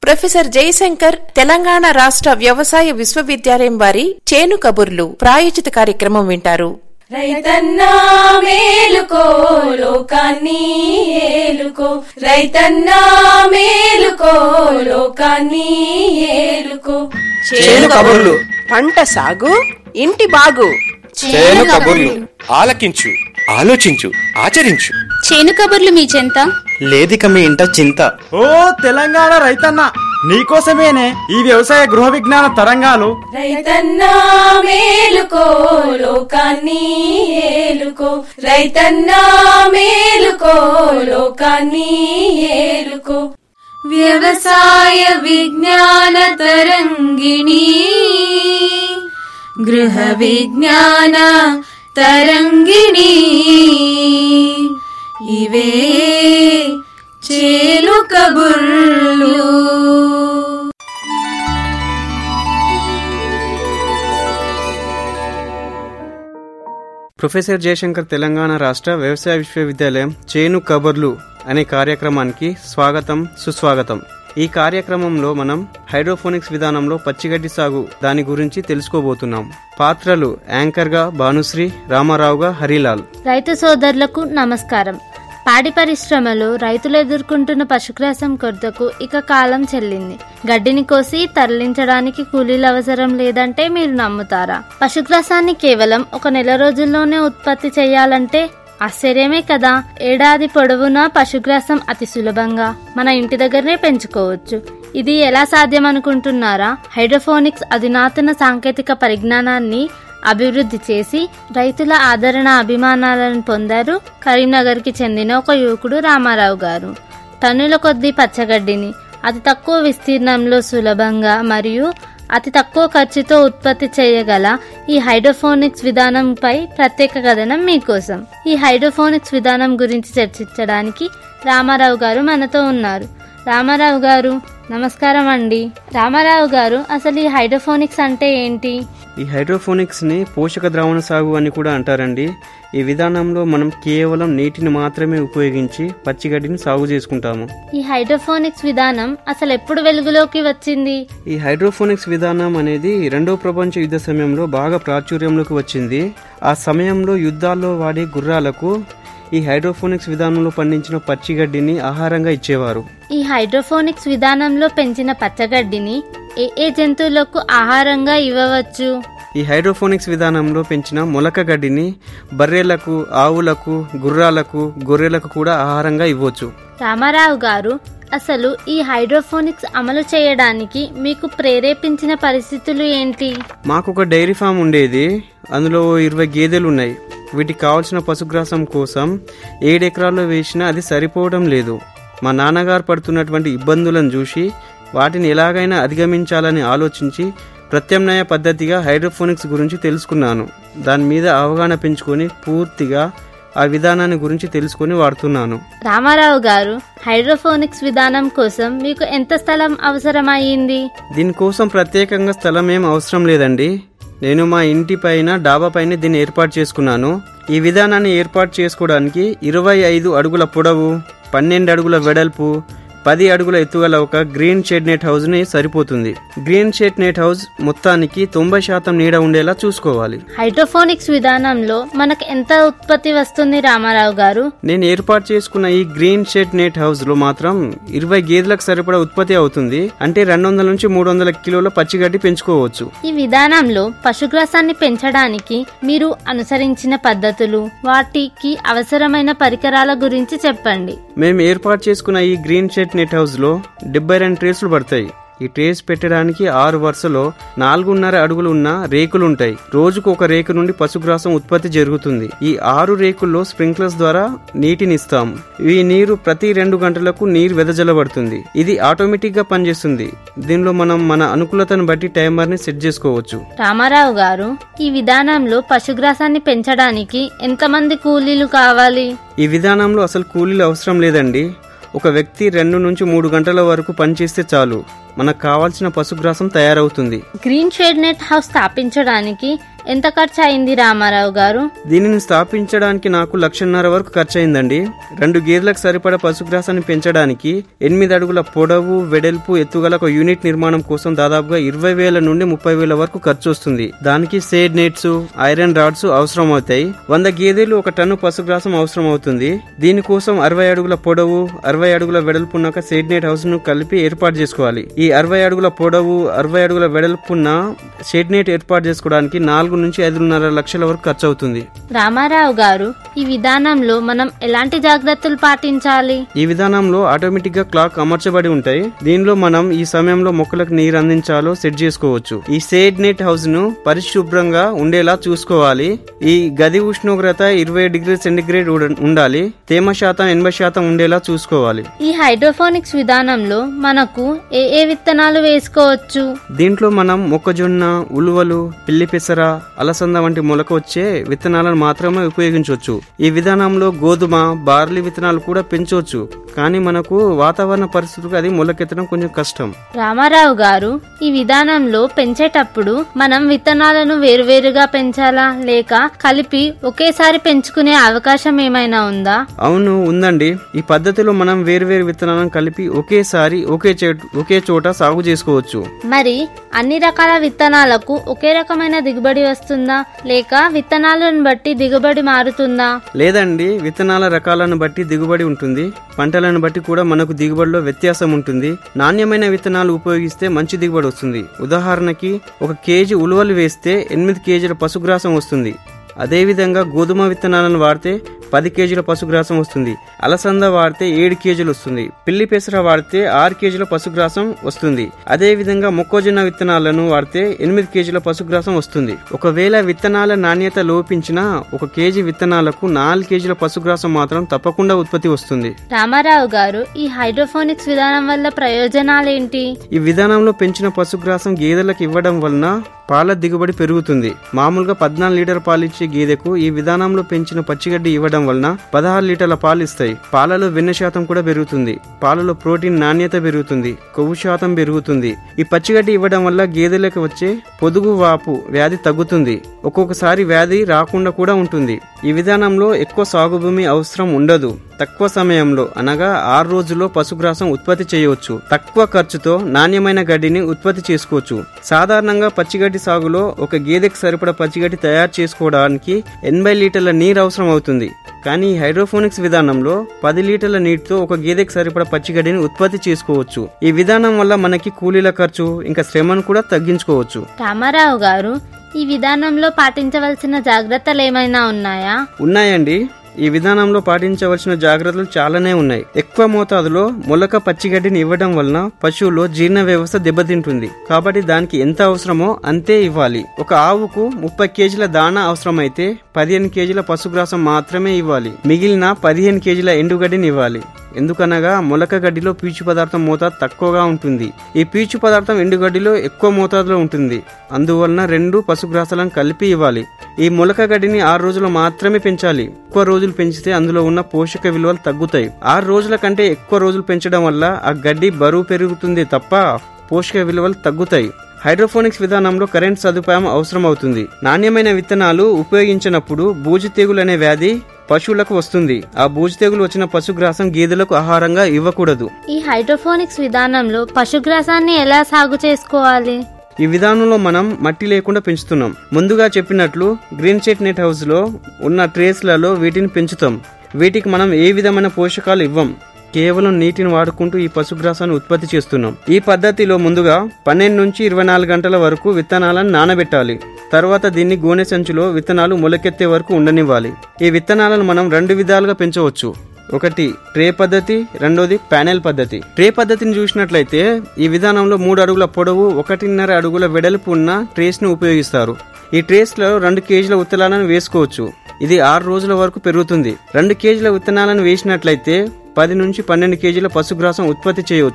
professor Jayashankar Telangana రాష్ట్ర వ్యవసాయ విశ్వవిద్యాలయం వారి చేను కబుర్లు ప్రాయోజిత కార్యక్రమం వింటారు రైతన్నా మేలుకో లోకాన్ని ఏలుకో రైతన్నా మేలుకో లోకాన్ని ఏలుకో చేను కబుర్లు పంట సాగు ఇంటి బాగు చేను కబుర్లు ఆలకించు ఆలోచించు ఆచరించు చేను కబుర్లు మీ చెంత లేదిక మీ ఇంట చింత ఓ తెలంగాణ రైతన్న నీకోసమేనే ఈ వ్యవసాయ గృహ విజ్ఞాన తరంగాలు రైతన్నా మేలుకో లోకాన్ని ఏలుకో రైతన్నా మేలుకో లోకాన్ని ఏలుకో వ్యవసాయ విజ్ఞాన తరంగిణి గృహ విజ్ఞాన తరంగిణి ఇవే చేలు కబుర్లు ప్రొఫెసర్ జయశంకర్ తెలంగాణ రాష్ట్ర వ్యవసాయ విశ్వవిద్యాలయం చేను కబర్లు అనే కార్యక్రమానికి స్వాగతం సుస్వాగతం ఈ కార్యక్రమంలో మనం హైడ్రోఫోనిక్స్ విధానంలో పచ్చిగడ్డి సాగు దాని గురించి తెలుసుకోబోతున్నాం పాత్రలు యాంకర్గా భానుశ్రీ రామారావుగా హరిలాల్ రైతు సోదరులకు నమస్కారం పాడి పరిశ్రమలో రైతులు ఎదుర్కొంటున్న పశుగ్రాసం కొరతకు ఇక కాలం చెల్లింది గడ్డిని కోసి తరలించడానికి కూలీలు అవసరం లేదంటే మీరు నమ్ముతారా పశుగ్రాసాన్ని కేవలం ఒక నెల రోజుల్లోనే ఉత్పత్తి చేయాలంటే ఆశ్చర్యమే కదా ఏడాది పొడవునా పశుగ్రాసం అతి సులభంగా మన ఇంటి దగ్గరనే పెంచుకోవచ్చు ఇది ఎలా సాధ్యం అనుకుంటున్నారా హైడ్రోఫోనిక్స్ అధునాతన సాంకేతిక పరిజ్ఞానాన్ని అభివృద్ధి చేసి రైతుల ఆదరణ అభిమానాలను పొందారు కరీంనగర్కి చెందిన ఒక యువకుడు రామారావు గారు టన్నుల కొద్దీ పచ్చగడ్డిని అతి తక్కువ విస్తీర్ణంలో సులభంగా మరియు అతి తక్కువ ఖర్చుతో ఉత్పత్తి చేయగల ఈ హైడ్రోఫోనిక్స్ విధానంపై ప్రత్యేక కథనం మీకోసం ఈ హైడ్రోఫోనిక్స్ విధానం గురించి చర్చించడానికి రామారావు గారు మనతో ఉన్నారు రామారావు గారు నమస్కారం అండి రామారావు గారు అసలు ఈ హైడ్రోఫోనిక్స్ అంటే ఏంటి ఈ హైడ్రోఫోనిక్స్ ని పోషక ద్రావణ సాగు అని కూడా అంటారండి ఈ విధానంలో మనం కేవలం నీటిని మాత్రమే ఉపయోగించి పచ్చిగడ్డిని సాగు చేసుకుంటాము ఈ హైడ్రోఫోనిక్స్ విధానం అసలు ఎప్పుడు వెలుగులోకి వచ్చింది ఈ హైడ్రోఫోనిక్స్ విధానం అనేది రెండో ప్రపంచ యుద్ధ సమయంలో బాగా ప్రాచుర్యంలోకి వచ్చింది ఆ సమయంలో యుద్ధాల్లో వాడే గుర్రాలకు ఈ హైడ్రోఫోనిక్స్ విధానంలో పండించిన పచ్చిగడ్డిని ఆహారంగా ఇచ్చేవారు ఈ హైడ్రోఫోనిక్స్ విధానంలో పెంచిన పచ్చగడ్డిని ఏ ఏ జంతువులకు ఆహారంగా ఇవ్వవచ్చు ఈ హైడ్రోఫోనిక్స్ విధానంలో పెంచిన మొలక గడ్డిని బర్రెలకు ఆవులకు గుర్రాలకు గొర్రెలకు కూడా ఆహారంగా ఇవ్వచ్చు రామారావు గారు అసలు ఈ హైడ్రోఫోనిక్స్ అమలు చేయడానికి మీకు ప్రేరేపించిన పరిస్థితులు ఏంటి మాకు ఒక డైరీ ఫామ్ ఉండేది అందులో ఇరవై గేదెలు ఉన్నాయి వీటికి కావాల్సిన పశుగ్రాసం కోసం ఏడెకరాల్లో వేసినా అది సరిపోవడం లేదు మా నాన్నగారు పడుతున్నటువంటి ఇబ్బందులను చూసి వాటిని ఎలాగైనా అధిగమించాలని ఆలోచించి ప్రత్యామ్నాయ పద్ధతిగా హైడ్రోఫోనిక్స్ గురించి తెలుసుకున్నాను దాని మీద అవగాహన పెంచుకొని పూర్తిగా ఆ విధానాన్ని గురించి తెలుసుకొని వాడుతున్నాను రామారావు గారు హైడ్రోఫోనిక్స్ విధానం కోసం మీకు ఎంత స్థలం అవసరమయ్యింది దీనికోసం ప్రత్యేకంగా స్థలం ఏం అవసరం లేదండి నేను మా ఇంటి పైన డాబా పైన దీన్ని ఏర్పాటు చేసుకున్నాను ఈ విధానాన్ని ఏర్పాటు చేసుకోవడానికి ఇరవై ఐదు అడుగుల పొడవు పన్నెండు అడుగుల వెడల్పు పది అడుగుల ఎత్తుగల ఒక గ్రీన్ షెడ్ నెట్ హౌస్ ని సరిపోతుంది గ్రీన్ షెడ్ నెట్ హౌస్ మొత్తానికి తొంభై శాతం నీడ ఉండేలా చూసుకోవాలి హైడ్రోఫోనిక్స్ విధానంలో మనకు ఎంత ఉత్పత్తి వస్తుంది రామారావు గారు నేను ఏర్పాటు చేసుకున్న ఈ గ్రీన్ షెడ్ నెట్ హౌస్ లో మాత్రం ఇరవై గేదెలకు సరిపడా ఉత్పత్తి అవుతుంది అంటే రెండు వందల నుంచి మూడు వందల కిలోల పచ్చిగడ్డి పెంచుకోవచ్చు ఈ విధానంలో పశుగ్రాసాన్ని పెంచడానికి మీరు అనుసరించిన పద్ధతులు వాటికి అవసరమైన పరికరాల గురించి చెప్పండి మేము ఏర్పాటు చేసుకున్న ఈ గ్రీన్ షెడ్ నెట్ హౌస్ లో డెబ్బై రెండు ట్రేస్లు పడతాయి ఈ ట్రేస్ పెట్టడానికి ఆరు వరుసలో నాలుగున్నర అడుగులు ఉన్న రేకులు ఉంటాయి రోజుకు ఒక రేకు నుండి పశుగ్రాసం ఉత్పత్తి జరుగుతుంది ఈ ఆరు రేకుల్లో స్ప్రింక్లర్స్ ద్వారా నీటిని ఇస్తాం ఈ నీరు ప్రతి రెండు గంటలకు నీరు వెదజల్లబడుతుంది ఇది ఆటోమేటిక్ గా పనిచేస్తుంది దీనిలో మనం మన అనుకూలతను బట్టి టైమర్ ని సెట్ చేసుకోవచ్చు రామారావు గారు ఈ విధానంలో పశుగ్రాసాన్ని పెంచడానికి ఎంతమంది కూలీలు కావాలి ఈ విధానంలో అసలు కూలీలు అవసరం లేదండి ఒక వ్యక్తి రెండు నుంచి మూడు గంటల వరకు పనిచేస్తే చాలు మనకు కావాల్సిన పశుగ్రాసం తయారవుతుంది గ్రీన్ షేడ్ నెట్ హౌస్ స్థాపించడానికి ఎంత ఖర్చు అయింది రామారావు గారు దీనిని స్థాపించడానికి నాకు లక్షన్నర వరకు ఖర్చయిందండి రెండు గేదెలకు సరిపడ పశుగ్రాసాన్ని పెంచడానికి ఎనిమిది అడుగుల పొడవు వెడల్పు ఎత్తుగల ఒక యూనిట్ నిర్మాణం కోసం దాదాపుగా ఇరవై వేల నుండి ముప్పై వేల వరకు ఖర్చు వస్తుంది దానికి సేడ్ నెట్స్ ఐరన్ రాడ్స్ అవసరం అవుతాయి వంద గేదెలు ఒక టన్ను పశుగ్రాసం అవసరం అవుతుంది దీనికోసం అరవై అడుగుల పొడవు అరవై అడుగుల వెడల్పు ఉన్న ఒక సేడ్ నెట్ హౌస్ ను కలిపి ఏర్పాటు చేసుకోవాలి ఈ అరవై అడుగుల పొడవు అరవై అడుగుల వెడల్పున్న షెడ్ నెట్ ఏర్పాటు చేసుకోవడానికి నాలుగు నుంచి ఐదున్నర లక్షల వరకు ఖర్చు అవుతుంది రామారావు గారు ఈ విధానంలో మనం ఎలాంటి జాగ్రత్తలు పాటించాలి ఈ విధానంలో ఆటోమేటిక్ గా క్లాక్ అమర్చబడి ఉంటాయి దీనిలో మనం ఈ సమయంలో మొక్కలకు నీరు అందించాలో సెట్ చేసుకోవచ్చు ఈ సేడ్ నెట్ హౌస్ ను పరిశుభ్రంగా ఉండేలా చూసుకోవాలి ఈ గది ఉష్ణోగ్రత ఇరవై డిగ్రీ సెంటిగ్రేడ్ ఉడ- ఉండాలి తేమ శాతం ఎనభై శాతం ఉండేలా చూసుకోవాలి ఈ హైడ్రోఫోనిక్స్ విధానంలో మనకు ఏ ఏ విత్తనాలు వేసుకోవచ్చు దీంట్లో మనం మొక్కజొన్న ఉలువలు పిల్లి పెసర అలసంద వంటి మొలక వచ్చే విత్తనాలను మాత్రమే ఉపయోగించవచ్చు ఈ విధానంలో గోధుమ బార్లీ విత్తనాలు కూడా పెంచవచ్చు కానీ మనకు వాతావరణ పరిస్థితులకు అది మొలకెత్తడం కొంచెం కష్టం రామారావు గారు ఈ విధానంలో పెంచేటప్పుడు మనం విత్తనాలను వేరువేరుగా పెంచాలా లేక కలిపి ఒకేసారి పెంచుకునే అవకాశం ఏమైనా ఉందా అవును ఉందండి ఈ పద్ధతిలో మనం వేరువేరు విత్తనాలను కలిపి ఒకేసారి ఒకే చే ఒకే చోట సాగు చేసుకోవచ్చు మరి అన్ని రకాల విత్తనాలకు ఒకే రకమైన దిగుబడి వస్తుందా లేక విత్తనాలను బట్టి దిగుబడి మారుతుందా లేదండి విత్తనాల రకాలను బట్టి దిగుబడి ఉంటుంది పంటలను బట్టి కూడా మనకు దిగుబడిలో వ్యత్యాసం ఉంటుంది నాణ్యమైన విత్తనాలు ఉపయోగిస్తే మంచి దిగుబడి వస్తుంది ఉదాహరణకి ఒక కేజీ ఉలువలు వేస్తే ఎనిమిది కేజీల పశుగ్రాసం వస్తుంది అదేవిధంగా గోధుమ విత్తనాలను వాడితే పది కేజీల పశుగ్రాసం వస్తుంది అలసంద వాడితే ఏడు కేజీలు వస్తుంది పిల్లి పెసర వాడితే ఆరు కేజీల పశుగ్రాసం వస్తుంది అదే విధంగా మొక్కజొన్న విత్తనాలను వాడితే ఎనిమిది కేజీల పశుగ్రాసం వస్తుంది ఒకవేళ విత్తనాల నాణ్యత లోపించినా ఒక కేజీ విత్తనాలకు నాలుగు కేజీల పశుగ్రాసం మాత్రం తప్పకుండా ఉత్పత్తి వస్తుంది రామారావు గారు ఈ హైడ్రోఫోనిక్స్ విధానం వల్ల ప్రయోజనాలేంటి ఈ విధానంలో పెంచిన పశుగ్రాసం గేదెలకు ఇవ్వడం వలన పాల దిగుబడి పెరుగుతుంది మామూలుగా పద్నాలుగు లీటర్ పాలు ఇచ్చే గేదెకు ఈ విధానంలో పెంచిన పచ్చిగడ్డి ఇవ్వడం వలన పదహారు లీటర్ల పాలు ఇస్తాయి పాలలో వెన్న శాతం కూడా పెరుగుతుంది పాలలో ప్రోటీన్ నాణ్యత పెరుగుతుంది కొవ్వు శాతం పెరుగుతుంది ఈ పచ్చిగడ్డి ఇవ్వడం వల్ల గేదెలకు వచ్చే పొదుగు వాపు వ్యాధి తగ్గుతుంది ఒక్కొక్కసారి వ్యాధి రాకుండా కూడా ఉంటుంది ఈ విధానంలో ఎక్కువ సాగు భూమి అవసరం ఉండదు తక్కువ సమయంలో అనగా ఆరు రోజుల్లో పశుగ్రాసం ఉత్పత్తి చేయవచ్చు తక్కువ ఖర్చుతో నాణ్యమైన గడ్డిని ఉత్పత్తి చేసుకోవచ్చు సాధారణంగా పచ్చిగడ్డి సాగులో ఒక గేదెకు సరిపడ పచ్చిగడ్డి తయారు చేసుకోవడానికి ఎనభై లీటర్ల నీరు అవసరం అవుతుంది కానీ ఈ హైడ్రోఫోనిక్స్ విధానంలో పది లీటర్ల నీటితో ఒక గేదెకు సరిపడ పచ్చిగడ్డిని ఉత్పత్తి చేసుకోవచ్చు ఈ విధానం వల్ల మనకి కూలీల ఖర్చు ఇంకా శ్రమను కూడా తగ్గించుకోవచ్చు రామారావు గారు ఈ విధానంలో పాటించవలసిన జాగ్రత్తలు ఏమైనా ఉన్నాయా ఉన్నాయండి ఈ విధానంలో పాటించవలసిన జాగ్రత్తలు చాలానే ఉన్నాయి ఎక్కువ మోతాదులో మొలక పచ్చిగడ్డిని ఇవ్వడం వలన పశువులో జీర్ణ వ్యవస్థ దెబ్బతింటుంది కాబట్టి దానికి ఎంత అవసరమో అంతే ఇవ్వాలి ఒక ఆవుకు ముప్పై కేజీల దాణా అవసరమైతే పదిహేను కేజీల పశుగ్రాసం మాత్రమే ఇవ్వాలి మిగిలిన పదిహేను కేజీల ఎండుగడ్డిని ఇవ్వాలి ఎందుకనగా మొలక గడ్డిలో పీచు పదార్థం మోతాదు తక్కువగా ఉంటుంది ఈ పీచు పదార్థం ఎండుగడ్డిలో ఎక్కువ మోతాదులో ఉంటుంది అందువలన రెండు పశుగ్రాసాలను కలిపి ఇవ్వాలి ఈ మొలక గడ్డిని ఆరు రోజులు మాత్రమే పెంచాలి ఎక్కువ రోజులు పెంచితే అందులో ఉన్న పోషక విలువలు తగ్గుతాయి ఆరు రోజుల కంటే ఎక్కువ రోజులు పెంచడం వల్ల ఆ గడ్డి బరువు పెరుగుతుంది తప్ప పోషక విలువలు తగ్గుతాయి హైడ్రోఫోనిక్స్ విధానంలో కరెంట్ సదుపాయం అవసరం అవుతుంది నాణ్యమైన విత్తనాలు ఉపయోగించినప్పుడు బూజు తెగులు అనే వ్యాధి పశువులకు వస్తుంది ఆ బూజు తెగులు వచ్చిన పశుగ్రాసం గేదెలకు ఆహారంగా ఇవ్వకూడదు ఈ హైడ్రోఫోనిక్స్ విధానంలో పశుగ్రాసాన్ని ఎలా సాగు చేసుకోవాలి ఈ విధానంలో మనం మట్టి లేకుండా పెంచుతున్నాం ముందుగా చెప్పినట్లు గ్రీన్ షెట్ నెట్ హౌస్ లో ఉన్న ట్రేస్లలో వీటిని పెంచుతాం వీటికి మనం ఏ విధమైన పోషకాలు ఇవ్వం కేవలం నీటిని వాడుకుంటూ ఈ పశుగ్రాసాన్ని ఉత్పత్తి చేస్తున్నాం ఈ పద్ధతిలో ముందుగా పన్నెండు నుంచి ఇరవై నాలుగు గంటల వరకు విత్తనాలను నానబెట్టాలి తర్వాత దీన్ని గోనె సంచులో విత్తనాలు మొలకెత్తే వరకు ఉండనివ్వాలి ఈ విత్తనాలను మనం రెండు విధాలుగా పెంచవచ్చు ఒకటి ట్రే పద్ధతి రెండోది ప్యానెల్ పద్ధతి ట్రే పద్ధతిని చూసినట్లయితే ఈ విధానంలో మూడు అడుగుల పొడవు ఒకటిన్నర అడుగుల వెడల్పు ఉన్న ట్రేస్ ను ఉపయోగిస్తారు ఈ ట్రేస్ లో రెండు కేజీల విత్తనాలను వేసుకోవచ్చు ఇది ఆరు రోజుల వరకు పెరుగుతుంది రెండు కేజీల విత్తనాలను వేసినట్లయితే పది నుంచి పన్నెండు కేజీల పశుగ్రాసం ఉత్పత్తి చేయవచ్చు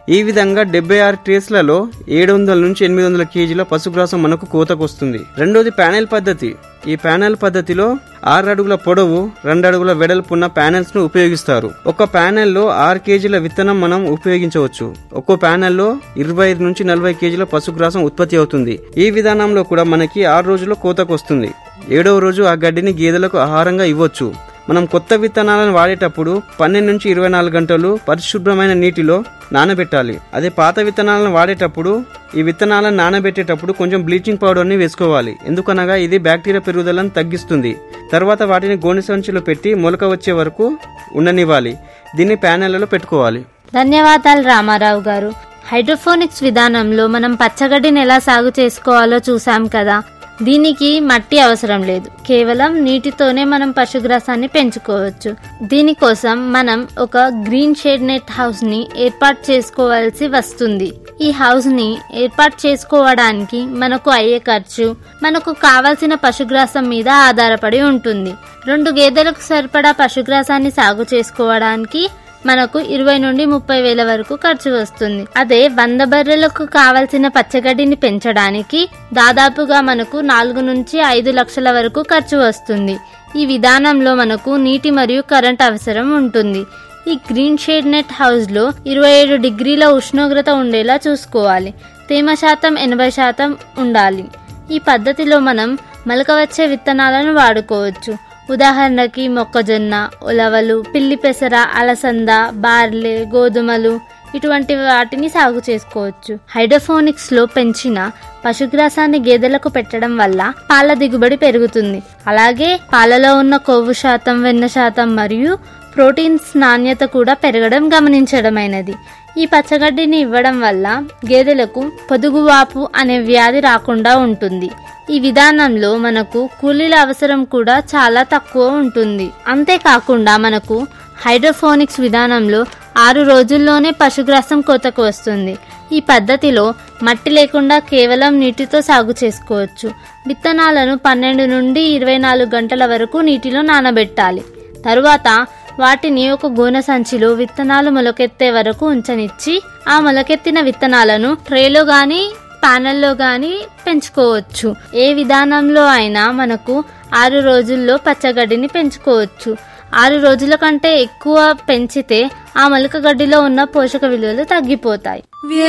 ఈ విధంగా డెబ్బై ఆరు ట్రేస్లలో ఏడు వందల నుంచి ఎనిమిది వందల కేజీల పశుగ్రాసం మనకు కోతకొస్తుంది రెండోది ప్యానెల్ పద్ధతి ఈ ప్యానెల్ పద్ధతిలో ఆరు అడుగుల పొడవు రెండు అడుగుల వెడల్పున్న ప్యానెల్స్ ను ఉపయోగిస్తారు ఒక ప్యానెల్లో ఆరు కేజీల విత్తనం మనం ఉపయోగించవచ్చు ఒక్కో ప్యానెల్లో ఇరవై ఐదు నుంచి నలభై కేజీల పశుగ్రాసం ఉత్పత్తి అవుతుంది ఈ విధానంలో కూడా మనకి ఆరు రోజుల్లో కోతకొస్తుంది ఏడవ రోజు ఆ గడ్డిని గేదెలకు ఆహారంగా ఇవ్వచ్చు మనం కొత్త విత్తనాలను వాడేటప్పుడు పన్నెండు నుంచి ఇరవై నాలుగు గంటలు పరిశుభ్రమైన నీటిలో నానబెట్టాలి అదే పాత విత్తనాలను వాడేటప్పుడు ఈ విత్తనాలను నానబెట్టేటప్పుడు కొంచెం బ్లీచింగ్ పౌడర్ని వేసుకోవాలి ఎందుకనగా ఇది బ్యాక్టీరియా పెరుగుదలను తగ్గిస్తుంది తర్వాత వాటిని గోనె సంచిలో పెట్టి మొలక వచ్చే వరకు ఉండనివ్వాలి దీన్ని ప్యానెళ్లలో పెట్టుకోవాలి ధన్యవాదాలు రామారావు గారు హైడ్రోఫోనిక్స్ విధానంలో మనం పచ్చగడ్డిని ఎలా సాగు చేసుకోవాలో చూసాం కదా దీనికి మట్టి అవసరం లేదు కేవలం నీటితోనే మనం పశుగ్రాసాన్ని పెంచుకోవచ్చు దీనికోసం మనం ఒక గ్రీన్ షేడ్ నెట్ హౌస్ ని ఏర్పాటు చేసుకోవాల్సి వస్తుంది ఈ హౌస్ ని ఏర్పాటు చేసుకోవడానికి మనకు అయ్యే ఖర్చు మనకు కావలసిన పశుగ్రాసం మీద ఆధారపడి ఉంటుంది రెండు గేదెలకు సరిపడా పశుగ్రాసాన్ని సాగు చేసుకోవడానికి మనకు ఇరవై నుండి ముప్పై వేల వరకు ఖర్చు వస్తుంది అదే వంద బర్రెలకు కావలసిన పచ్చగడ్డిని పెంచడానికి దాదాపుగా మనకు నాలుగు నుంచి ఐదు లక్షల వరకు ఖర్చు వస్తుంది ఈ విధానంలో మనకు నీటి మరియు కరెంట్ అవసరం ఉంటుంది ఈ గ్రీన్ షేడ్ నెట్ హౌస్ లో ఇరవై ఏడు డిగ్రీల ఉష్ణోగ్రత ఉండేలా చూసుకోవాలి తేమ శాతం ఎనభై శాతం ఉండాలి ఈ పద్ధతిలో మనం మొలక వచ్చే విత్తనాలను వాడుకోవచ్చు ఉదాహరణకి మొక్కజొన్న ఉలవలు పిల్లి పెసర అలసంద బార్లే గోధుమలు ఇటువంటి వాటిని సాగు చేసుకోవచ్చు హైడ్రోఫోనిక్స్ లో పెంచిన పశుగ్రాసాన్ని గేదెలకు పెట్టడం వల్ల పాల దిగుబడి పెరుగుతుంది అలాగే పాలలో ఉన్న కొవ్వు శాతం వెన్న శాతం మరియు ప్రోటీన్స్ నాణ్యత కూడా పెరగడం గమనించడమైనది ఈ పచ్చగడ్డిని ఇవ్వడం వల్ల గేదెలకు పొదుగువాపు అనే వ్యాధి రాకుండా ఉంటుంది ఈ విధానంలో మనకు కూలీల అవసరం కూడా చాలా తక్కువ ఉంటుంది అంతేకాకుండా మనకు హైడ్రోఫోనిక్స్ విధానంలో ఆరు రోజుల్లోనే పశుగ్రాసం కోతకు వస్తుంది ఈ పద్ధతిలో మట్టి లేకుండా కేవలం నీటితో సాగు చేసుకోవచ్చు విత్తనాలను పన్నెండు నుండి ఇరవై నాలుగు గంటల వరకు నీటిలో నానబెట్టాలి తరువాత వాటిని ఒక గోనె సంచిలో విత్తనాలు మొలకెత్తే వరకు ఉంచనిచ్చి ఆ మొలకెత్తిన విత్తనాలను ట్రేలో గాని ప్యానెల్లో గాని పెంచుకోవచ్చు ఏ విధానంలో అయినా మనకు ఆరు రోజుల్లో పచ్చగడ్డిని పెంచుకోవచ్చు ఆరు రోజుల కంటే ఎక్కువ పెంచితే ఆ మొలక గడ్డిలో ఉన్న పోషక విలువలు తగ్గిపోతాయి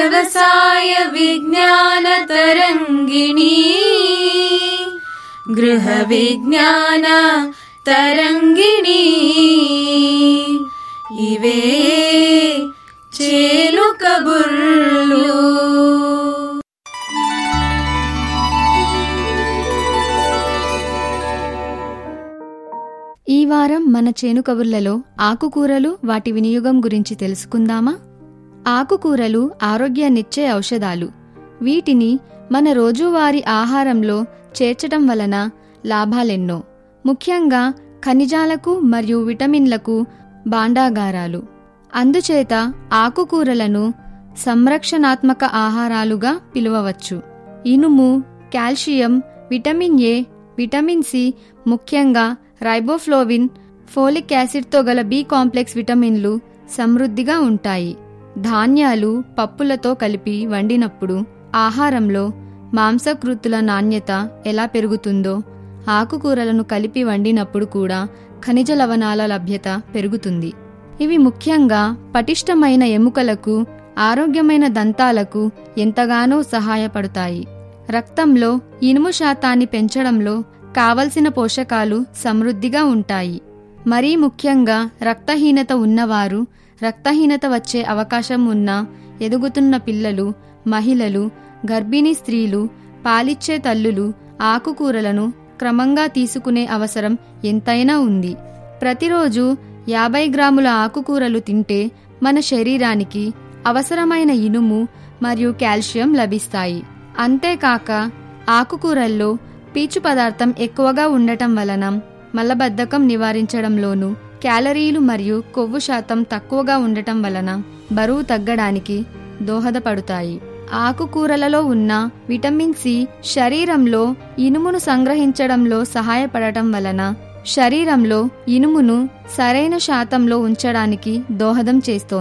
వ్యవసాయ విజ్ఞాన తరంగిణి గృహ విజ్ఞాన తరంగిణి ఇవే చేలు కబుర్లు ఈ వారం మన చేను కబుర్లలో ఆకుకూరలు వాటి వినియోగం గురించి తెలుసుకుందామా ఆకుకూరలు ఆరోగ్యాన్నిచ్చే ఔషధాలు వీటిని మన రోజువారీ ఆహారంలో చేర్చటం వలన లాభాలెన్నో ముఖ్యంగా ఖనిజాలకు మరియు విటమిన్లకు భాండాగారాలు అందుచేత ఆకుకూరలను సంరక్షణాత్మక ఆహారాలుగా పిలువవచ్చు ఇనుము calcium vitamin A vitamin C ముఖ్యంగా రైబోఫ్లోవిన్ ఫోలిక్ యాసిడ్తో గల బి కాంప్లెక్స్ విటమిన్లు సమృద్ధిగా ఉంటాయి ధాన్యాలు పప్పులతో కలిపి వండినప్పుడు ఆహారంలో మాంసకృతుల నాణ్యత ఎలా పెరుగుతుందో ఆకుకూరలను కలిపి వండినప్పుడు కూడా ఖనిజ లవణాల లభ్యత పెరుగుతుంది ఇవి ముఖ్యంగా పటిష్టమైన ఎముకలకు ఆరోగ్యమైన దంతాలకు ఎంతగానో సహాయపడతాయి రక్తంలో ఇనుము శాతాన్ని పెంచడంలో కావలసిన పోషకాలు సమృద్ధిగా ఉంటాయి మరీ ముఖ్యంగా రక్తహీనత ఉన్నవారు రక్తహీనత వచ్చే అవకాశం ఉన్న ఎదుగుతున్న పిల్లలు మహిళలు గర్భిణీ స్త్రీలు పాలిచ్చే తల్లులు ఆకుకూరలను క్రమంగా తీసుకునే అవసరం ఎంతైనా ఉంది ప్రతిరోజు యాభై గ్రాముల ఆకుకూరలు తింటే మన శరీరానికి అవసరమైన ఇనుము మరియు కాల్షియం లభిస్తాయి అంతేకాక ఆకుకూరల్లో పీచు పదార్థం ఎక్కువగా ఉండటం వలన మలబద్ధకం నివారించడంలోనూ క్యాలరీలు మరియు కొవ్వు శాతం తక్కువగా ఉండటం వలన బరువు తగ్గడానికి దోహదపడుతాయి ఆకుకూరలలో ఉన్న విటమిన్ సి శరీరంలో ఇనుమును సంగ్రహించడంలో సహాయపడటం వలన శరీరంలో ఇనుమును సరైన శాతంలో ఉంచడానికి దోహదం చేస్తోంది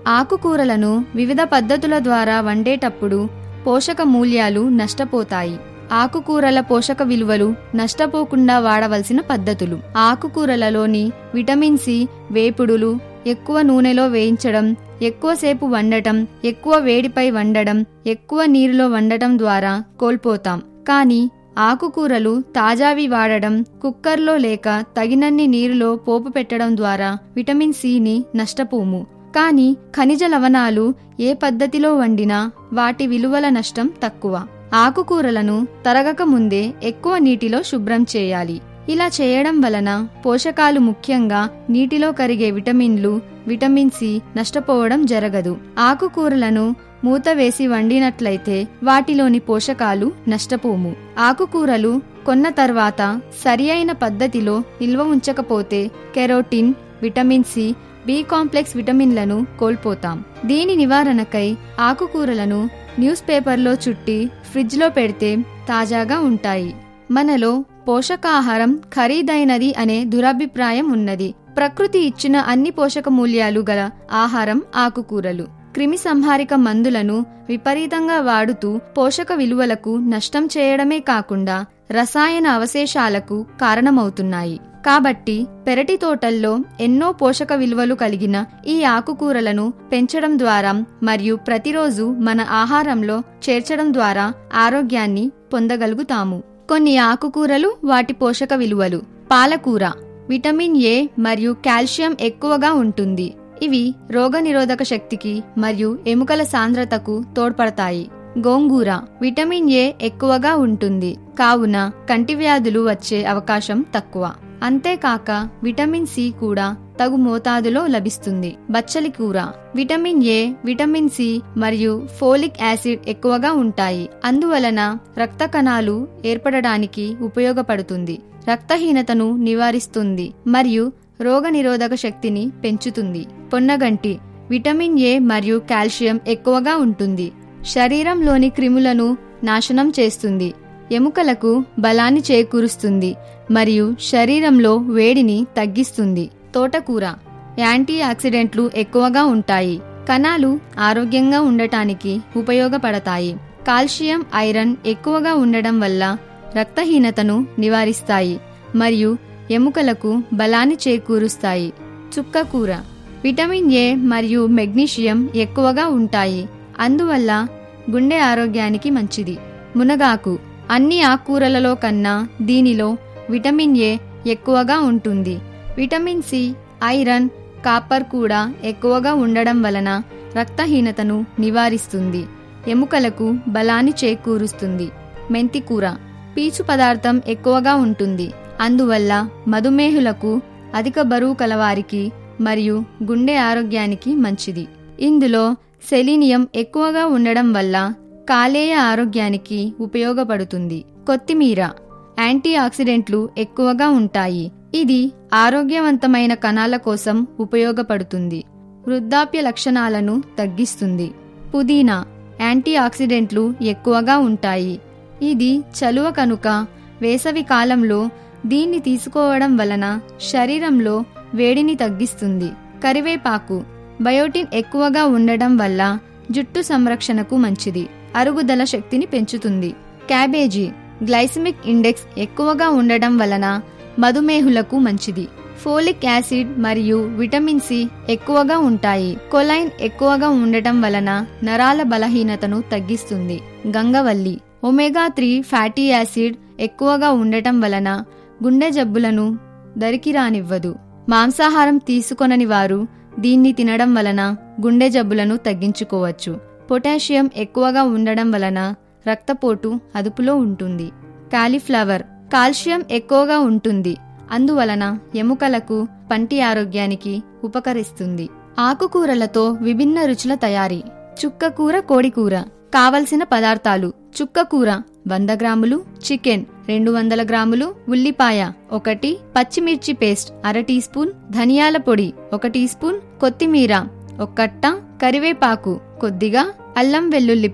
ఆకుకూరలను వివిధ పద్ధతుల ద్వారా వండేటప్పుడు పోషక మూల్యాలు నష్టపోతాయి ఆకుకూరల పోషక విలువలు నష్టపోకుండా వాడవలసిన పద్ధతులు ఆకుకూరలలోని విటమిన్ సి వేపుడులు ఎక్కువ నూనెలో వేయించడం ఎక్కువసేపు వండటం ఎక్కువ వేడిపై వండడం ఎక్కువ నీరులో వండటం ద్వారా కోల్పోతాం కానీ ఆకుకూరలు తాజావి వాడడం కుక్కర్లో లేక తగినన్ని నీరులో పోపు పెట్టడం ద్వారా విటమిన్ సిని నష్టపోము కానీ ఖనిజ లవణాలు ఏ పద్ధతిలో వండినా వాటి విలువల నష్టం తక్కువ ఆకుకూరలను తరగక ముందే ఎక్కువ నీటిలో శుభ్రం చేయాలి ఇలా చేయడం వలన పోషకాలు ముఖ్యంగా నీటిలో కరిగే విటమిన్లు విటమిన్ సి నష్టపోవడం జరగదు ఆకుకూరలను మూత వేసి వండినట్లయితే వాటిలోని పోషకాలు నష్టపోము ఆకుకూరలు కొన్న తర్వాత సరి అయిన పద్ధతిలో నిల్వ ఉంచకపోతే carotene vitamin C B complex విటమిన్లను కోల్పోతాం దీని నివారణకై ఆకుకూరలను న్యూస్ పేపర్లో చుట్టి ఫ్రిడ్జ్లో పెడితే తాజాగా ఉంటాయి మనలో పోషకాహారం ఖరీదైనది అనే దురభిప్రాయం ఉన్నది ప్రకృతి ఇచ్చిన అన్ని పోషక మూల్యాలు గల ఆహారం ఆకుకూరలు క్రిమి సంహారిక మందులను విపరీతంగా వాడుతూ పోషక విలువలకు నష్టం చేయడమే కాకుండా రసాయన అవశేషాలకు కారణమవుతున్నాయి కాబట్టి పెరటి తోటల్లో ఎన్నో పోషక విలువలు కలిగిన ఈ ఆకుకూరలను పెంచడం ద్వారా మరియు ప్రతిరోజు మన ఆహారంలో చేర్చడం ద్వారా ఆరోగ్యాన్ని పొందగలుగుతాము కొన్ని ఆకుకూరలు వాటి పోషక విలువలు పాలకూర విటమిన్ ఏ మరియు కాల్షియం ఎక్కువగా ఉంటుంది ఇవి రోగనిరోధక శక్తికి మరియు ఎముకల సాంద్రతకు తోడ్పడతాయి గోంగూర విటమిన్ ఏ ఎక్కువగా ఉంటుంది కావున కంటి వ్యాధులు వచ్చే అవకాశం తక్కువ అంతేకాక విటమిన్ సి కూడా తగు మోతాదులో లభిస్తుంది బచ్చలి కూర విటమిన్ ఏ విటమిన్ సి మరియు ఫోలిక్ యాసిడ్ ఎక్కువగా ఉంటాయి అందువలన రక్త కణాలు ఏర్పడడానికి ఉపయోగపడుతుంది రక్తహీనతను నివారిస్తుంది మరియు రోగనిరోధక శక్తిని పెంచుతుంది పొన్నగంటి విటమిన్ ఏ మరియు కాల్షియం ఎక్కువగా ఉంటుంది శరీరంలోని క్రిములను నాశనం చేస్తుంది ఎముకలకు బలాన్ని చేకూరుస్తుంది మరియు శరీరంలో వేడిని తగ్గిస్తుంది తోటకూర యాంటీ ఆక్సిడెంట్లు ఎక్కువగా ఉంటాయి కణాలు ఆరోగ్యంగా ఉండటానికి ఉపయోగపడతాయి కాల్షియం ఐరన్ ఎక్కువగా ఉండడం వల్ల రక్తహీనతను నివారిస్తాయి మరియు ఎముకలకు బలాన్ని చేకూరుస్తాయి చుక్కకూర విటమిన్ ఏ మరియు మెగ్నీషియం ఎక్కువగా ఉంటాయి అందువల్ల గుండె ఆరోగ్యానికి మంచిది మునగాకు అన్ని ఆకుకూరలలో కన్నా దీనిలో విటమిన్ ఏ ఎక్కువగా ఉంటుంది విటమిన్ సి ఐరన్ కాపర్ కూడా ఎక్కువగా ఉండడం వలన రక్తహీనతను నివారిస్తుంది ఎముకలకు బలాన్ని చేకూరుస్తుంది మెంతికూర పీచు పదార్థం ఎక్కువగా ఉంటుంది అందువల్ల మధుమేహులకు అధిక బరువు కలవారికి మరియు గుండె ఆరోగ్యానికి మంచిది ఇందులో సెలీనియం ఎక్కువగా ఉండడం వల్ల కాలేయ ఆరోగ్యానికి ఉపయోగపడుతుంది కొత్తిమీర యాంటీ ఆక్సిడెంట్లు ఎక్కువగా ఉంటాయి ఇది ఆరోగ్యవంతమైన కణాల కోసం ఉపయోగపడుతుంది వృద్ధాప్య లక్షణాలను తగ్గిస్తుంది పుదీనా యాంటీ ఆక్సిడెంట్లు ఎక్కువగా ఉంటాయి ఇది చలువ కనుక వేసవి కాలంలో దీన్ని తీసుకోవడం వలన శరీరంలో వేడిని తగ్గిస్తుంది కరివేపాకు బయోటిన్ ఎక్కువగా ఉండడం వల్ల జుట్టు సంరక్షణకు మంచిది అరుగుదల శక్తిని పెంచుతుంది క్యాబేజీ గ్లైసిమిక్ ఇండెక్స్ ఎక్కువగా ఉండడం వలన మధుమేహులకు మంచిది ఫోలిక్ యాసిడ్ మరియు విటమిన్ సి ఎక్కువగా ఉంటాయి కొలైన్ ఎక్కువగా ఉండటం వలన నరాల బలహీనతను తగ్గిస్తుంది గంగవల్లి ఒమేగా త్రీ ఫ్యాటీ యాసిడ్ ఎక్కువగా ఉండటం వలన గుండె జబ్బులను దరికి రానివ్వదు మాంసాహారం తీసుకొనని వారు దీన్ని తినడం వలన గుండె జబ్బులను తగ్గించుకోవచ్చు పొటాషియం ఎక్కువగా ఉండడం వలన రక్తపోటు అదుపులో ఉంటుంది కాలీఫ్లవర్ కాల్షియం ఎక్కువగా ఉంటుంది అందువలన ఎముకలకు పంటి ఆరోగ్యానికి ఉపకరిస్తుంది ఆకుకూరలతో విభిన్న రుచుల తయారీ చుక్కకూర కోడికూర కావలసిన పదార్థాలు చుక్కకూర వంద గ్రాములు చికెన్ రెండు వందల గ్రాములు ఉల్లిపాయ ఒకటి పచ్చిమిర్చి పేస్ట్ అర టీ స్పూన్ ధనియాల పొడి ఒక టీ స్పూన్ కొత్తిమీర ఒక కట్ట కరివేపాకు కొద్దిగా అల్లం వెల్లుల్లి పేస్ట్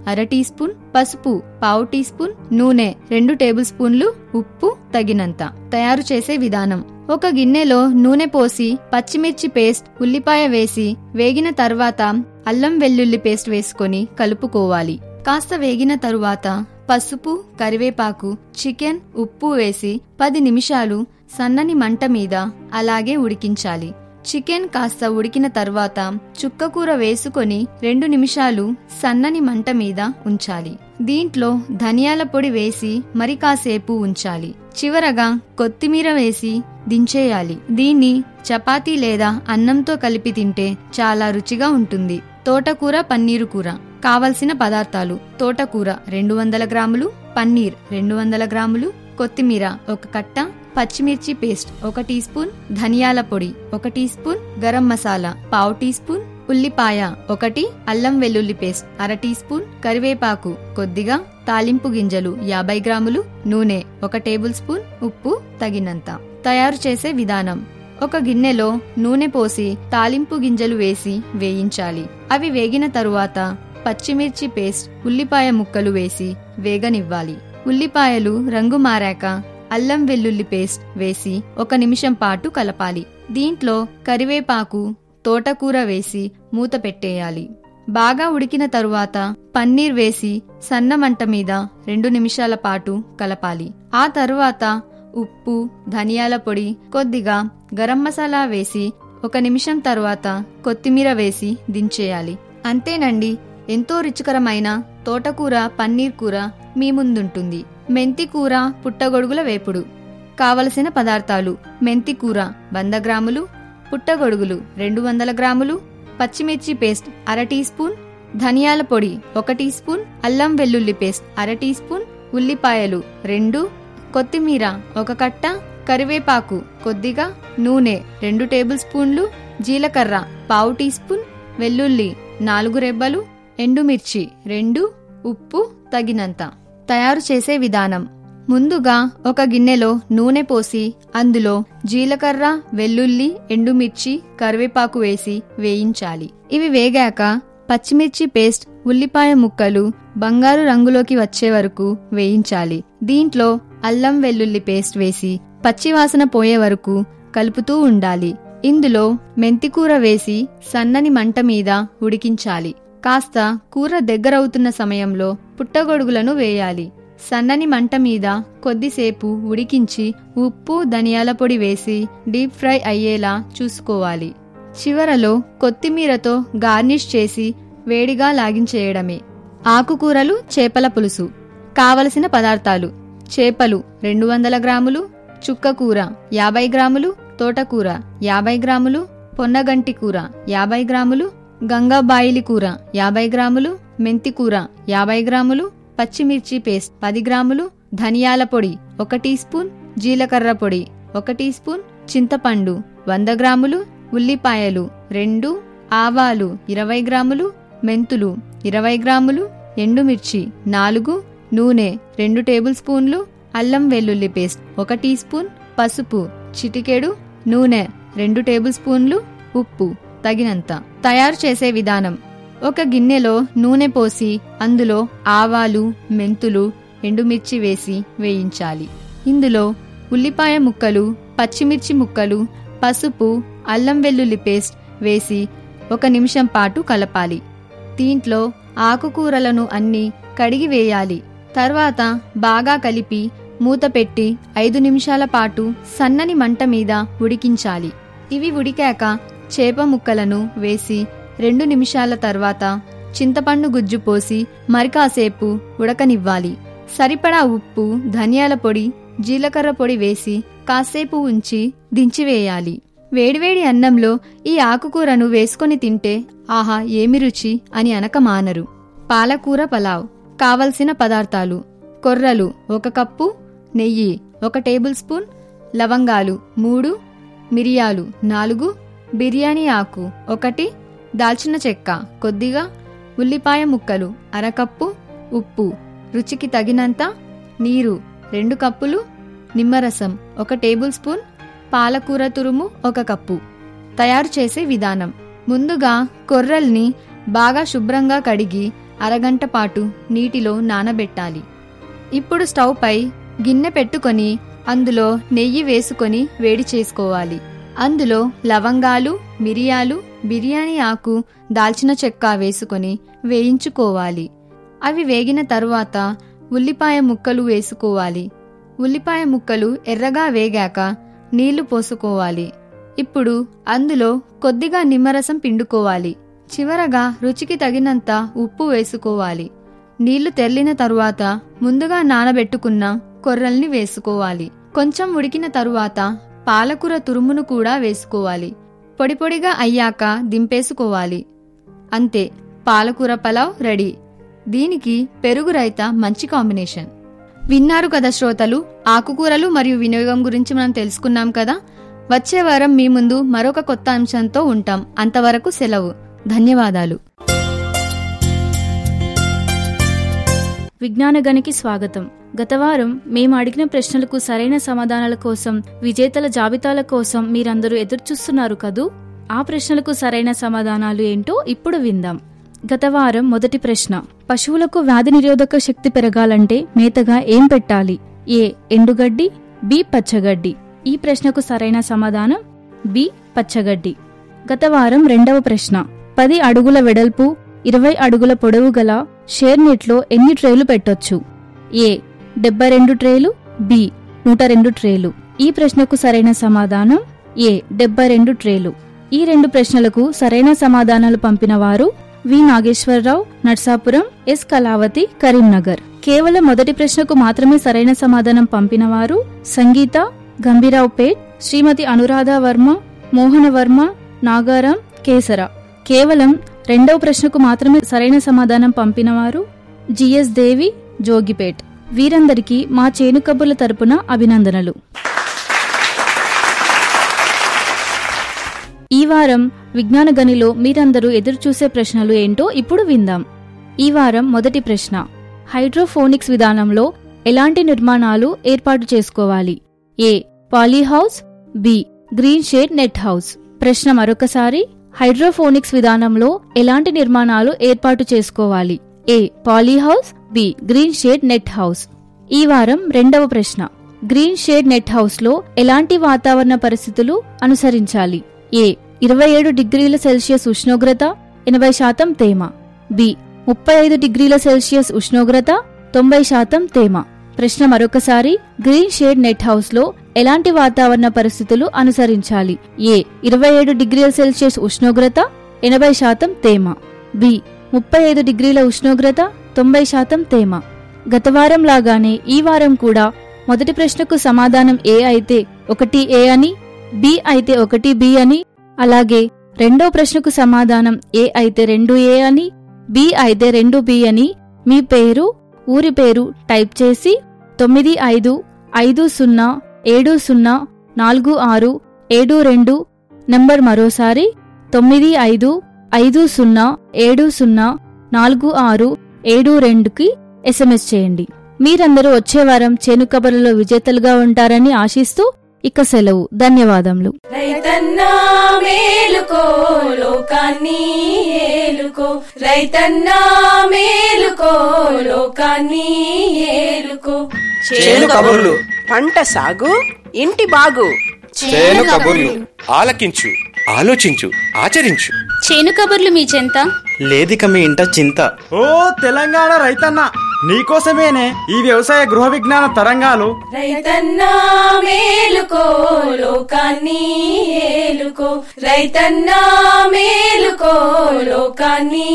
అర టీ స్పూన్ పసుపు పావు టీ స్పూన్ నూనె రెండు టేబుల్ స్పూన్లు ఉప్పు తగినంత తయారు చేసే విధానం ఒక గిన్నెలో నూనె పోసి పచ్చిమిర్చి పేస్ట్ ఉల్లిపాయ వేసి వేగిన తర్వాత అల్లం వెల్లుల్లి పేస్ట్ వేసుకొని కలుపుకోవాలి కాస్త వేగిన తరువాత పసుపు కరివేపాకు చికెన్ ఉప్పు వేసి పది నిమిషాలు సన్నని మంట మీద అలాగే ఉడికించాలి చికెన్ కాస్త ఉడికిన తర్వాత చుక్కకూర వేసుకొని రెండు నిమిషాలు సన్నని మంట మీద ఉంచాలి దీంట్లో ధనియాల పొడి వేసి మరి కాసేపు ఉంచాలి చివరగా కొత్తిమీర వేసి దించేయాలి దీన్ని చపాతీ లేదా అన్నంతో కలిపి తింటే చాలా రుచిగా ఉంటుంది తోటకూర పన్నీరు కూర కావలసిన పదార్థాలు తోటకూర రెండు వందల గ్రాములు పన్నీర్ రెండు వందల గ్రాములు కొత్తిమీర ఒక కట్ట పచ్చిమిర్చి పేస్ట్ ఒక టీ స్పూన్ ధనియాల పొడి ఒక టీ స్పూన్ గరం మసాలా పావు టీ స్పూన్ ఉల్లిపాయ ఒకటి అల్లం వెల్లుల్లి పేస్ట్ అర టీ స్పూన్ కరివేపాకు కొద్దిగా తాలింపు గింజలు యాభై గ్రాములు నూనె ఒక టేబుల్ స్పూన్ ఉప్పు తగినంత తయారు చేసే విధానం ఒక గిన్నెలో నూనె పోసి తాలింపు గింజలు వేసి వేయించాలి అవి వేగిన తరువాత పచ్చిమిర్చి పేస్ట్ ఉల్లిపాయ ముక్కలు వేసి వేగనివ్వాలి ఉల్లిపాయలు రంగు మారాక అల్లం వెల్లుల్లి పేస్ట్ వేసి ఒక నిమిషం పాటు కలపాలి దీంట్లో కరివేపాకు తోటకూర వేసి మూత పెట్టేయాలి బాగా ఉడికిన తరువాత పన్నీర్ వేసి సన్న మంట మీద రెండు నిమిషాల పాటు కలపాలి ఆ తరువాత ఉప్పు ధనియాల పొడి కొద్దిగా గరం మసాలా వేసి ఒక నిమిషం తర్వాత కొత్తిమీర వేసి దించేయాలి అంతేనండి ఎంతో రుచికరమైన తోటకూర పన్నీర్ కూర మీ ముందుంటుంది మెంతి కూర పుట్టగొడుగుల వేపుడు కావలసిన పదార్థాలు మెంతి కూర వంద గ్రాములు పుట్టగొడుగులు రెండు వందల గ్రాములు పచ్చిమిర్చి పేస్ట్ అర టీ స్పూన్ ధనియాల పొడి ఒక టీ స్పూన్ అల్లం వెల్లుల్లి పేస్ట్ అర టీ స్పూన్ ఉల్లిపాయలు రెండు కొత్తిమీర ఒక కట్ట కరివేపాకు కొద్దిగా నూనె రెండు టేబుల్ స్పూన్లు జీలకర్ర పావు టీ స్పూన్ వెల్లుల్లి నాలుగు రెబ్బలు ఎండుమిర్చి రెండు ఉప్పు తగినంత తయారు చేసే విధానం ముందుగా ఒక గిన్నెలో నూనె పోసి అందులో జీలకర్ర వెల్లుల్లి ఎండుమిర్చి కరివేపాకు వేసి వేయించాలి ఇవి వేగాక పచ్చిమిర్చి పేస్ట్ ఉల్లిపాయ ముక్కలు బంగారు రంగులోకి వచ్చే వరకు వేయించాలి దీంట్లో అల్లం వెల్లుల్లి పేస్ట్ వేసి పచ్చివాసన పోయే వరకు కలుపుతూ ఉండాలి ఇందులో మెంతికూర వేసి సన్నని మంట మీద ఉడికించాలి కాస్త కూర దగ్గరవుతున్న సమయంలో పుట్టగొడుగులను వేయాలి సన్నని మంట మీద కొద్దిసేపు ఉడికించి ఉప్పు ధనియాల పొడి వేసి డీప్ ఫ్రై అయ్యేలా చూసుకోవాలి చివరలో కొత్తిమీరతో గార్నిష్ చేసి వేడిగా లాగించేయడమే ఆకుకూరలు చేపల పులుసు కావలసిన పదార్థాలు చేపలు రెండు వందల గ్రాములు చుక్కకూర యాభై గ్రాములు తోటకూర యాభై గ్రాములు పొన్నగంటి కూర యాభై గ్రాములు గంగాబాయిలి కూర యాభై గ్రాములు మెంతి కూర యాభై గ్రాములు పచ్చిమిర్చి పేస్ట్ పది గ్రాములు ధనియాల పొడి ఒక టీ స్పూన్ జీలకర్ర పొడి ఒక టీ స్పూన్ చింతపండు వంద గ్రాములు ఉల్లిపాయలు రెండు ఆవాలు ఇరవై గ్రాములు మెంతులు ఇరవై గ్రాములు ఎండుమిర్చి నాలుగు నూనె రెండు టేబుల్ స్పూన్లు అల్లం వెల్లుల్లి పేస్ట్ ఒక టీ స్పూన్ పసుపు చిటికెడు నూనె రెండు టేబుల్ స్పూన్లు ఉప్పు తగినంత తయారు చేసే విధానం ఒక గిన్నెలో నూనె పోసి అందులో ఆవాలు మెంతులు ఎండుమిర్చి వేసి వేయించాలి ఇందులో ఉల్లిపాయ ముక్కలు పచ్చిమిర్చి ముక్కలు పసుపు అల్లం వెల్లుల్లి పేస్ట్ వేసి ఒక నిమిషం పాటు కలపాలి దీంట్లో ఆకుకూరలను అన్ని కడిగి వేయాలి తర్వాత బాగా కలిపి మూత పెట్టి ఐదు నిమిషాల పాటు సన్నని మంట మీద ఉడికించాలి ఇవి ఉడికాక చేప ముక్కలను వేసి రెండు నిమిషాల తర్వాత చింతపండు గుజ్జు పోసి మరికాసేపు ఉడకనివ్వాలి సరిపడా ఉప్పు ధనియాల పొడి జీలకర్ర పొడి వేసి కాసేపు ఉంచి దించివేయాలి వేడివేడి అన్నంలో ఈ ఆకుకూరను వేసుకొని తింటే ఆహా ఏమి రుచి అని అనక మానరు పాలకూర పలావ్ కావలసిన పదార్థాలు కొర్రలు ఒక కప్పు నెయ్యి ఒక టేబుల్ స్పూన్ లవంగాలు మూడు మిరియాలు నాలుగు బిర్యానీ ఆకు ఒకటి దాల్చిన చెక్క కొద్దిగా ఉల్లిపాయ ముక్కలు అరకప్పు ఉప్పు రుచికి తగినంత నీరు రెండు కప్పులు నిమ్మరసం ఒక టేబుల్ స్పూన్ పాలకూర తురుము ఒక కప్పు తయారు చేసే విధానం ముందుగా కొర్రల్ని బాగా శుభ్రంగా కడిగి అరగంట పాటు నీటిలో నానబెట్టాలి ఇప్పుడు స్టవ్ పై గిన్నె పెట్టుకొని అందులో నెయ్యి వేసుకొని వేడి చేసుకోవాలి అందులో లవంగాలు మిరియాలు బిర్యానీ ఆకు దాల్చిన చెక్క వేసుకొని వేయించుకోవాలి అవి వేగిన తరువాత ఉల్లిపాయ ముక్కలు వేసుకోవాలి ఉల్లిపాయ ముక్కలు ఎర్రగా వేగాక నీళ్లు పోసుకోవాలి ఇప్పుడు అందులో కొద్దిగా నిమ్మరసం పిండుకోవాలి చివరగా రుచికి తగినంత ఉప్పు వేసుకోవాలి నీళ్లు తెల్లిన తరువాత ముందుగా నానబెట్టుకున్న కొర్రల్ని వేసుకోవాలి కొంచెం ఉడికిన తరువాత పాలకూర తురుమును కూడా వేసుకోవాలి పొడి పొడిగా అయ్యాక దింపేసుకోవాలి అంతే పాలకూర పలావ్ రెడీ దీనికి పెరుగు రైత మంచి కాంబినేషన్ విన్నారు కదా శ్రోతలు ఆకుకూరలు మరియు వినియోగం గురించి మనం తెలుసుకున్నాం కదా వచ్చే వారం మీ ముందు మరొక కొత్త అంశంతో ఉంటాం అంతవరకు సెలవు ధన్యవాదాలు విజ్ఞానగనికి స్వాగతం గత వారం మేము అడిగిన ప్రశ్నలకు సరైన సమాధానాల కోసం విజేతల జాబితాల కోసం మీరందరూ ఎదురుచూస్తున్నారు కదూ ఆ ప్రశ్నలకు సరైన సమాధానాలు ఏంటో ఇప్పుడు విందాం గత వారం మొదటి ప్రశ్న పశువులకు వ్యాధి నిరోధక శక్తి పెరగాలంటే మేతగా ఏం పెట్టాలి ఏ ఎండుగడ్డి బి పచ్చగడ్డి ఈ ప్రశ్నకు సరైన సమాధానం బి పచ్చగడ్డి గత వారం రెండవ ప్రశ్న పది అడుగుల వెడల్పు ఇరవై అడుగుల పొడవు గల షేర్ నెట్లో ఎన్ని ట్రేలు పెట్టొచ్చు ఏ డెబ్బై రెండు ట్రేలు బి నూట రెండు ట్రేలు ఈ ప్రశ్నకు సరైన సమాధానం ఏ డెబ్బై రెండు ట్రేలు ఈ రెండు ప్రశ్నలకు సరైన సమాధానాలు పంపిన వారు వి నాగేశ్వరరావు నర్సాపురం ఎస్ కళావతి కరీంనగర్ కేవలం మొదటి ప్రశ్నకు మాత్రమే సరైన సమాధానం పంపిన వారు సంగీత గంభీరావు పేట్ శ్రీమతి అనురాధ వర్మ మోహన వర్మ నాగారం కేసర కేవలం రెండవ ప్రశ్నకు మాత్రమే సరైన సమాధానం పంపినవారు జిఎస్ దేవి జోగిపేట్ వీరందరికీ మా చేను కబుర్ల తరపున అభినందనలు ఈ వారం విజ్ఞాన గనిలో మీరందరూ ఎదురుచూసే ప్రశ్నలు ఏంటో ఇప్పుడు విందాం ఈ వారం మొదటి ప్రశ్న హైడ్రోఫోనిక్స్ విధానంలో ఎలాంటి నిర్మాణాలు ఏర్పాటు చేసుకోవాలి A polyhouse B green shade net house ప్రశ్న మరొకసారి హైడ్రోఫోనిక్స్ విధానంలో ఎలాంటి నిర్మాణాలు ఏర్పాటు చేసుకోవాలి A polyhouse B green shade net house ఈ వారం రెండవ ప్రశ్న గ్రీన్ షేడ్ నెట్ హౌస్ లో ఎలాంటి వాతావరణ పరిస్థితులు అనుసరించాలి ఏ ఇరవై ఏడు డిగ్రీల సెల్సియస్ ఉష్ణోగ్రత ఎనభై శాతం తేమ బి ముప్పై ఐదు డిగ్రీల సెల్సియస్ ఉష్ణోగ్రత తొంభై శాతం తేమ ప్రశ్న మరొకసారి గ్రీన్ షేడ్ నెట్ హౌస్ లో ఎలాంటి వాతావరణ పరిస్థితులు అనుసరించాలి ఏ ఇరవై ఏడు డిగ్రీల సెల్సియస్ ఉష్ణోగ్రత ఎనభై శాతం తేమ బి ముప్పై ఐదు డిగ్రీల ఉష్ణోగ్రత తొంభై శాతం తేమ గత వారం లాగానే ఈ వారం కూడా మొదటి ప్రశ్నకు సమాధానం ఏ అయితే ఒకటి ఏ అని బి అయితే ఒకటి బి అని అలాగే రెండో ప్రశ్నకు సమాధానం ఏ అయితే రెండు ఏ అని బి అయితే రెండు బి అని మీ పేరు ఊరి పేరు టైప్ చేసి తొమ్మిది ఐదు ఐదు సున్నా ఏడు సున్నా నాలుగు ఆరు ఏడు రెండు నంబర్ మరోసారి తొమ్మిది ఐదు ఐదు సున్నా ఏడు సున్నా నాలుగు ఆరు ఏడు రెండుకి ఎస్ఎంఎస్ చేయండి మీరందరూ వచ్చే వారం చేను కబుర్లలో విజేతలుగా ఉంటారని ఆశిస్తూ ఇక సెలవు ధన్యవాదములు రైతన్నా మేలుకో లోకాన్ని ఏలుకో రైతన్నా మేలుకో లోకాన్ని ఏలుకో చేను కబుర్లు పంట సాగు ఇంటి బాగు చేను కబుర్లు ఆలకించు ఆలోచించు ఆచరించు చేను కబుర్లు మీ చెంత లేదిక మీ ఇంట చింత ఓ తెలంగాణ రైతన్న నీకోసమేనే ఈ వ్యవసాయ గృహ విజ్ఞాన తరంగాలు రైతన్నా మేలుకో లోకాన్ని ఏలుకో రైతన్నా మేలుకో లోకాన్ని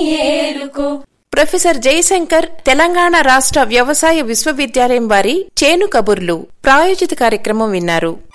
ఏలుకో ప్రొఫెసర్ జయశంకర్ తెలంగాణ రాష్ట్ర వ్యవసాయ విశ్వవిద్యాలయం వారి చేను కబుర్లు ప్రాయోజిత కార్యక్రమం విన్నారు